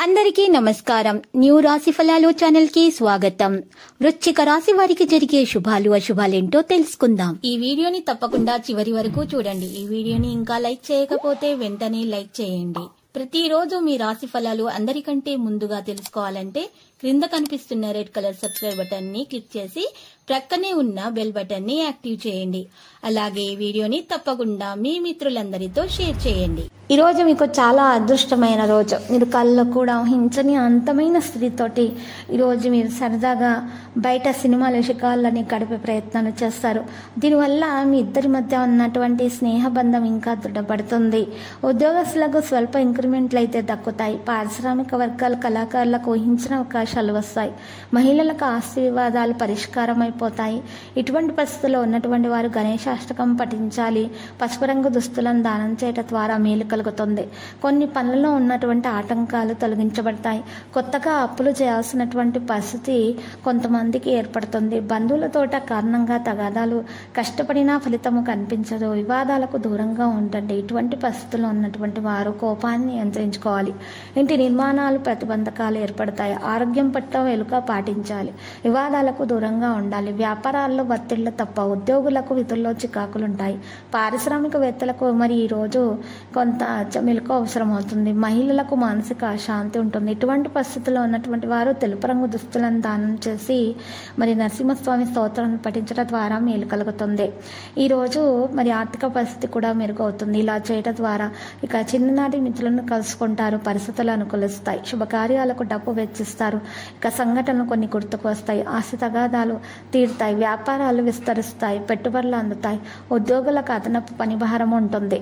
అందరికీ నమస్కారం న్యూ రాశి ఫలాలు ఛానల్ కి స్వాగతం వృశ్చిక రాశి వారికి జరిగే శుభాలు అశుభాలేంటో తెలుసుకుందాం ఈ వీడియోని తప్పకుండా చివరి వరకు చూడండి ఈ వీడియోని ఇంకా లైక్ చేయకపోతే వెంటనే లైక్ చేయండి ప్రతిరోజు మీ రాశి ఫలాలు అందరికంటే ముందుగా తెలుసుకోవాలంటే క్రింద కనిపిస్తున్న రెడ్ కలర్ సబ్స్క్రైబ్ బటన్ ని క్లిక్ చేసి ప్రక్కనే ఉన్న బెల్ బటన్ ని యాక్టివ్ చేయండి అలాగే ఈ వీడియోని తప్పకుండా మీ మిత్రులందరితో షేర్ చేయండి ఈ రోజు మీకు చాలా అదృష్టమైన రోజు మీరు కళ్ళు కూడా ఊహించని అంతమైన స్థితితోటి ఈరోజు మీరు సరదాగా బయట సినిమాలు షికార్లని గడిపే ప్రయత్నాలు చేస్తారు దీనివల్ల మీ ఇద్దరి మధ్య ఉన్నటువంటి స్నేహబంధం ఇంకా దృఢపడుతుంది ఉద్యోగస్తులకు స్వల్ప ఇంక్రిమెంట్లు అయితే దక్కుతాయి పారిశ్రామిక వర్గాల కళాకారులకు ఊహించిన అవకాశాలు వస్తాయి మహిళలకు ఆస్తి వివాదాలు పరిష్కారం అయిపోతాయి ఇటువంటి పరిస్థితుల్లో ఉన్నటువంటి వారు గణేశాష్టకం పఠించాలి పసుపు రంగు దుస్తులను దానం చేయటం ద్వారా మేలు కలుగుతుంది కొన్ని పనులలో ఉన్నటువంటి ఆటంకాలు తొలగించబడతాయి కొత్తగా అప్పులు చేయాల్సినటువంటి పరిస్థితి కొంతమందికి ఏర్పడుతుంది బంధువులతోట కారణంగా తగాదాలు కష్టపడినా ఫలితము కనిపించదు వివాదాలకు దూరంగా ఉండండి ఇటువంటి పరిస్థితుల్లో ఉన్నటువంటి వారు కోపాన్ని నియంత్రించుకోవాలి ఇంటి నిర్మాణాలు ప్రతిబంధకాలు ఏర్పడతాయి ఆరోగ్యం పట్ల వెలుక పాటించాలి వివాదాలకు దూరంగా ఉండాలి వ్యాపారాల్లో ఒత్తిళ్లు తప్ప ఉద్యోగులకు విధుల్లో చికాకులు ఉంటాయి పారిశ్రామికవేత్తలకు మరి ఈరోజు కొంత మెలకు అవసరం అవుతుంది మహిళలకు మానసిక అశాంతి ఉంటుంది ఇటువంటి పరిస్థితుల్లో ఉన్నటువంటి వారు తెలుపు రంగు దుస్తులను దానం చేసి మరి నరసింహస్వామి స్తోత్రాన్ని పఠించడం ద్వారా మేలు కలుగుతుంది ఈరోజు మరి ఆర్థిక పరిస్థితి కూడా మెరుగవుతుంది ఇలా చేయడం ద్వారా ఇక చిన్ననాటి మిత్రులను కలుసుకుంటారు పరిస్థితులు అనుకూలిస్తాయి శుభకార్యాలకు డబ్బు వెచ్చిస్తారు ఇక సంఘటనలు కొన్ని గుర్తుకు వస్తాయి ఆస్తి తగాదాలు తీరుతాయి వ్యాపారాలు విస్తరిస్తాయి పెట్టుబడులు అందుతాయి ఉద్యోగులకు అదనపు పని భారం ఉంటుంది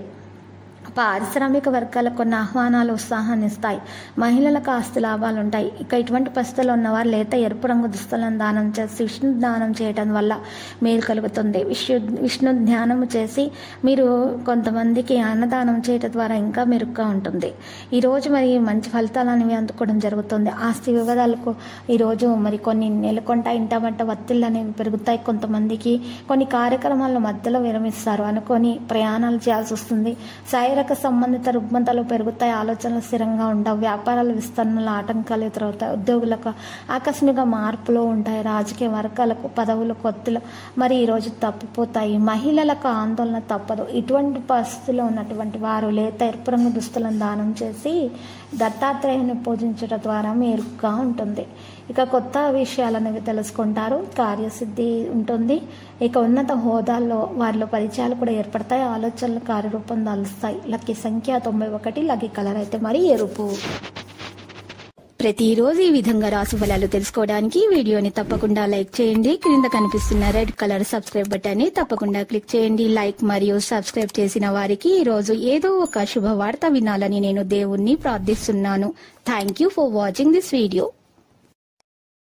పారిశ్రామిక వర్గాలకు కొన్ని ఆహ్వానాలు ఉత్సాహాన్ని ఇస్తాయి మహిళలకు ఆస్తి లాభాలు ఉంటాయి ఇక ఇటువంటి పరిస్థితుల్లో ఉన్నవారు లేత ఎరుపు రంగు దుస్తులను దానం చేసి విష్ణు దానం చేయడం వల్ల మేలు కలుగుతుంది విష్ణు విష్ణు ధ్యానం చేసి మీరు కొంతమందికి అన్నదానం చేయడం ద్వారా ఇంకా మెరుగ్గా ఉంటుంది ఈరోజు మరి మంచి ఫలితాలు అనేవి అందుకోవడం జరుగుతుంది ఆస్తి వివాదాలకు ఈరోజు మరి కొన్ని నెలకొంటాయి ఇంటమంట ఒత్తిళ్ళు అనేవి పెరుగుతాయి కొంతమందికి కొన్ని కార్యక్రమాల మధ్యలో విరమిస్తారు అనుకొని ప్రయాణాలు చేయాల్సి వస్తుంది శారీరక సంబంధిత రుగ్మతలు పెరుగుతాయి ఆలోచనలు స్థిరంగా ఉండవు వ్యాపారాల విస్తరణలో ఆటంకాలు ఎదురవుతాయి ఉద్యోగులకు ఆకస్మిక మార్పులు ఉంటాయి రాజకీయ వర్గాలకు పదవులు కొత్తలు మరి ఈరోజు తప్పిపోతాయి మహిళలకు ఆందోళన తప్పదు ఇటువంటి పరిస్థితుల్లో ఉన్నటువంటి వారు లేత ఎరుపు రంగు దుస్తులను దానం చేసి దత్తాత్రేయుని పూజించడం ద్వారా మేరుగా ఉంటుంది ఇక కొత్త విషయాలు అనేవి తెలుసుకుంటారు కార్యసిద్ధి ఉంటుంది ఇక ఉన్నత హోదాల్లో వారిలో పరిచయాలు కూడా ఏర్పడతాయి ఆలోచనలు కార్యరూపం దాలుస్తాయి లక్కీ సంఖ్య తొంభై ఒకటి లక్కీ కలర్ అయితే మరి ఎరుపు ప్రతిరోజు ఈ విధంగా రాశి ఫలాలు తెలుసుకోవడానికి వీడియోని తప్పకుండా లైక్ చేయండి క్రింద కనిపిస్తున్న రెడ్ కలర్ సబ్స్క్రైబ్ బటన్ ని తప్పకుండా క్లిక్ చేయండి లైక్ మరియు సబ్స్క్రైబ్ చేసిన వారికి ఈ రోజు ఏదో ఒక శుభవార్త వినాలని నేను దేవుణ్ణి ప్రార్థిస్తున్నాను thank you for watching this video